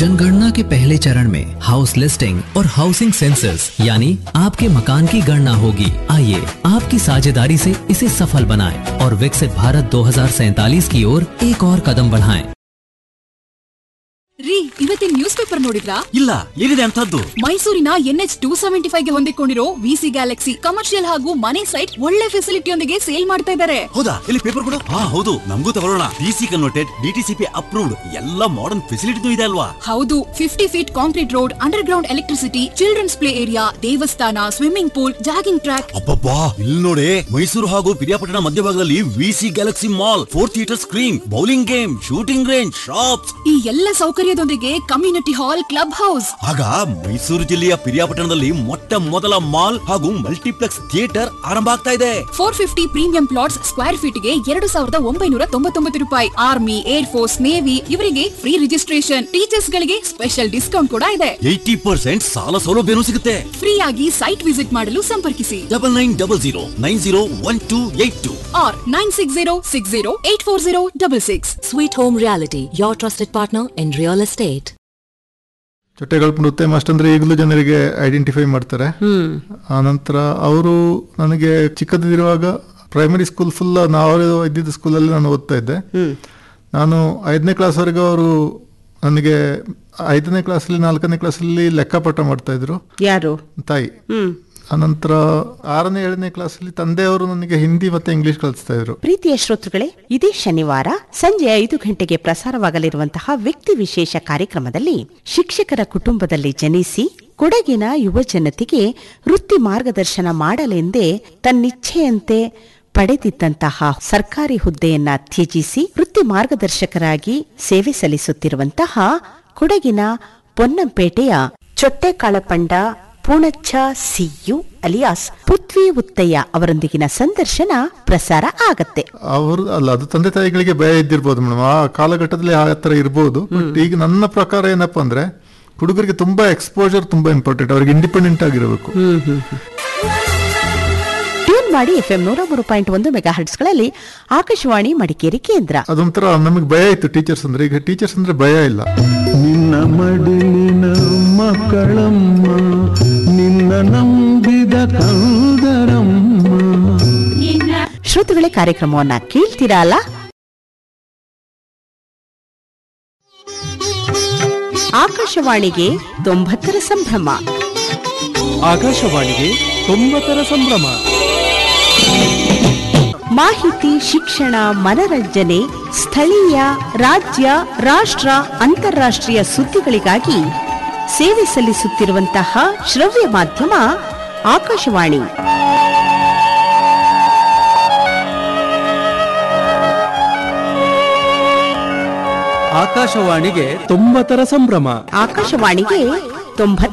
जनगणना के पहले चरण में हाउस लिस्टिंग और हाउसिंग सेंसस यानी आपके मकान की गणना होगी आइए आपकी साझेदारी से इसे सफल बनाएं और विकसित भारत 2047 की ओर एक और कदम बढ़ाएं। ರೀ ಇವತ್ತಿನ ನ್ಯೂಸ್ ಪೇಪರ್ ನೋಡಿದ್ರಾ ಇಲ್ಲ ಏನಿದೆ ಅಂತದ್ದು ಮೈಸೂರಿನ N H two seventy five ಗೆ ಹೊಂದಿಕೊಂಡಿರೋ ವಿಸಿ ಗ್ಯಾಲಕ್ಸಿ ಕಮರ್ಷಿಯಲ್ ಹಾಗೂ ಮನೆ ಸೈಟ್ ಒಳ್ಳೆ ಫೆಸಿಲಿಟಿಯೊಂದಿಗೆ ಸೇಲ್ ಮಾಡ್ತಾ ಇದ್ದಾರೆ ಹೌದಾ ಇಲ್ಲಿ ಪೇಪರ್ ಕೊಡು ಹಾ ಹೌದು ನಮಗೂ ತಗೊಳ್ಳೋಣ ಡಿಸಿ ಕನ್ವರ್ಟೆಡ್ ಡಿಟಿಸಿಪಿ ಅಪ್ರೂವ್ಡ್ ಎಲ್ಲ ಮಾಡರ್ನ್ ಫೆಸಿಲಿಟಿನೂ ಇದೆ ಅಲ್ವಾ ಹೌದು fifty feet concrete road underground electricity children's play area ದೇವಸ್ಥಾನ ಸ್ವಿಮ್ಮಿಂಗ್ ಪೂಲ್ ಜಾಗಿಂಗ್ ಟ್ರ್ಯಾಕ್ ಅಬ್ಬಬ್ಬಾ ಇಲ್ಲಿ ನೋಡಿ ಮೈಸೂರು ಹಾಗೂ ಪಿರಿಯಾಪಟ್ಟಣ ಮಧ್ಯಭಾಗದಲ್ಲಿ VC Galaxy mall four theatre screen bowling game shooting range shops ಈ ಎಲ್ಲ ಸೌಕರ್ಯದೊಂದಿಗೆ ಕಮ್ಯುನಿಟಿ ಹಾಲ್ ಕ್ಲಬ್ ಹೌಸ್ ಆಗ ಮೈಸೂರು ಜಿಲ್ಲೆಯ ಪಿರಿಯಾಪಟ್ಟಣದಲ್ಲಿ ಮೊಟ್ಟ ಮೊದಲ ಮಾಲ್ ಹಾಗೂ ಮಲ್ಟಿಪ್ಲೆಕ್ಸ್ ಥಿಯೇಟರ್ ಆರಂಭ ಆಗ್ತಾ ಇದೆ four fifty premium plots square feet ಗೆ ಎರಡು ಸಾವಿರದ ಒಂಬೈನೂರ ತೊಂಬತ್ತೊಂಬತ್ತು ರೂಪಾಯಿ ಆರ್ಮಿ ಏರ್ ಫೋರ್ಸ್ ನೇವಿ ಇವರಿಗೆ ಫ್ರೀ ರಿಜಿಸ್ಟ್ರೇಷನ್ ಟೀಚರ್ಸ್ ಗಳಿಗೆ ಸ್ಪೆಷಲ್ ಡಿಸ್ಕೌಂಟ್ ಕೂಡ ಇದೆ ಏಯ್ಟಿ ಪರ್ಸೆಂಟ್ ಸಾಲ ಸೌಲಭ್ಯನೂ ಸಿಗುತ್ತೆ ಫ್ರೀ ಆಗಿ ಸೈಟ್ ವಿಸಿಟ್ ಮಾಡಲು ಸಂಪರ್ಕಿಸಿ double nine double zero nine zero one two eight two or 9606084066. Sweet Home Reality, your trusted partner in real estate. ಚೊಟ್ಟೆಗಲ್ಪ ನೃತ್ಯ ಅಷ್ಟಂದ್ರೆ ಈಗಲೂ ಜನರಿಗೆ ಐಡೆಂಟಿಫೈ ಮಾಡ್ತಾರೆ ಆ ನಂತರ ಅವರು ನನಗೆ ಚಿಕ್ಕದಿರುವಾಗ ಪ್ರೈಮರಿ ಸ್ಕೂಲ್ ಫುಲ್ ನಾವು ಇದ್ದಿದ್ದ ಸ್ಕೂಲಲ್ಲಿ ನಾನು ಓದ್ತಾ ಇದ್ದೆ ನಾನು ಐದನೇ ಕ್ಲಾಸ್ವರೆಗೂ ಅವರು ನನಗೆ ಐದನೇ ಕ್ಲಾಸಲ್ಲಿ ನಾಲ್ಕನೇ ಕ್ಲಾಸಲ್ಲಿ ಲೆಕ್ಕಪಟ್ಟ ಮಾಡ್ತಾ ಇದ್ರು ಯಾರು ತಾಯಿ ಹ್ಮ್ ಅನಂತರ ಆರನೇ ಏಳನೇ ಕ್ಲಾಸಲ್ಲಿ ತಂದೆಯವರು ನನಗೆ ಹಿಂದಿ ಮತ್ತೆ ಇಂಗ್ಲಿಷ್ ಕಲಿಸ್ತಾ ಇದ್ರು ಪ್ರೀತಿಯ ಶ್ರೋತೃಗಳೇ ಇದೇ ಶನಿವಾರ ಸಂಜೆ ಐದು ಗಂಟೆಗೆ ಪ್ರಸಾರವಾಗಲಿರುವಂತಹ ವ್ಯಕ್ತಿ ವಿಶೇಷ ಕಾರ್ಯಕ್ರಮದಲ್ಲಿ ಶಿಕ್ಷಕರ ಕುಟುಂಬದಲ್ಲಿ ಜನಿಸಿ ಕೊಡಗಿನ ಯುವ ಜನತೆಗೆ ವೃತ್ತಿ ಮಾರ್ಗದರ್ಶನ ಮಾಡಲೆಂದೇ ತನ್ನಿಚ್ಛೆಯಂತೆ ಪಡೆದಿದ್ದಂತಹ ಸರ್ಕಾರಿ ಹುದ್ದೆಯನ್ನ ತ್ಯಜಿಸಿ ವೃತ್ತಿ ಮಾರ್ಗದರ್ಶಕರಾಗಿ ಸೇವೆ ಸಲ್ಲಿಸುತ್ತಿರುವಂತಹ ಕೊಡಗಿನ ಪೊನ್ನಂಪೇಟೆಯ ಚೊಟ್ಟೆಕಾಳಪಂಡ ಪೂಣಚ್ಚ ಸಿಯು ಅಲಿಯಾಸ್ ಪೃಥ್ವಿ ಉತ್ತಯ್ಯ ಅವರೊಂದಿಗಿನ ಸಂದರ್ಶನ ಪ್ರಸಾರ ಆಗತ್ತೆ ಅವರು ಅಲ್ಲ ಅದು ತಂದೆ ತಾಯಿಗಳಿಗೆ ಭಯ ಇದ್ದಿರ್ಬೋದು ಮೇಡಮ್ ಆ ಕಾಲಘಟ್ಟದಲ್ಲಿ ಆ ತರ ಇರ್ಬೋದು ಬಟ್ ಈಗ ನನ್ನ ಪ್ರಕಾರ ಏನಪ್ಪಾ ಅಂದ್ರೆ ಹುಡುಗರಿಗೆ ತುಂಬಾ ಎಕ್ಸ್ಪೋಜರ್ ತುಂಬಾ ಇಂಪಾರ್ಟೆಂಟ್ ಅವ್ರಿಗೆ ಇಂಡಿಪೆಂಡೆಂಟ್ ಆಗಿರಬೇಕು ಟ್ಯೂನ್ ಮಾಡಿ ಎಫ್ಎಂ ನೂರ ಮೂರು ಪಾಯಿಂಟ್ ಒಂದು ಮೆಗಾ ಹರ್ಟ್ಸ್ಗಳಲ್ಲಿ ಆಕಾಶವಾಣಿ ಮಡಿಕೇರಿ ಕೇಂದ್ರ ಅದೊಂಥರ ನಮಗೆ ಭಯ ಇತ್ತು ಟೀಚರ್ಸ್ ಅಂದ್ರೆ ಈಗ ಟೀಚರ್ಸ್ ಅಂದ್ರೆ ಭಯ ಇಲ್ಲ ನಿನ್ನ ಮಡಿಲಿನ ಮಕ್ಕಳಮ್ಮ ನಿನ್ನ ನಂಬಿದ ಕಂದರಮ್ಮ ಶ್ರೋತೃಗಳೇ ಕಾರ್ಯಕ್ರಮವನ್ನ ಕೇಳ್ತೀರಾ ಅಲ್ಲ ಆಕಾಶವಾಣಿಗೆ ತೊಂಬತ್ತರ ಸಂಭ್ರಮ ಆಕಾಶವಾಣಿಗೆ ತೊಂಬತ್ತರ ಸಂಭ್ರಮ ಮಾಹಿತಿ ಶಿಕ್ಷಣ ಮನರಂಜನೆ ಸ್ಥಳೀಯ ರಾಜ್ಯ ರಾಷ್ಟ್ರ ಅಂತಾರಾಷ್ಟ್ರೀಯ ಸುದ್ದಿಗಳಿಗಾಗಿ ಸೇವೆ ಸಲ್ಲಿಸುತ್ತಿರುವಂತಹ ಶ್ರವ್ಯ ಮಾಧ್ಯಮ ಆಕಾಶವಾಣಿ ಆಕಾಶವಾಣಿಗೆ ತೊಂಬತ್ತರ ಸಂಭ್ರಮ ಆಕಾಶವಾಣಿಗೆ ತೊಂಬತ್ತರ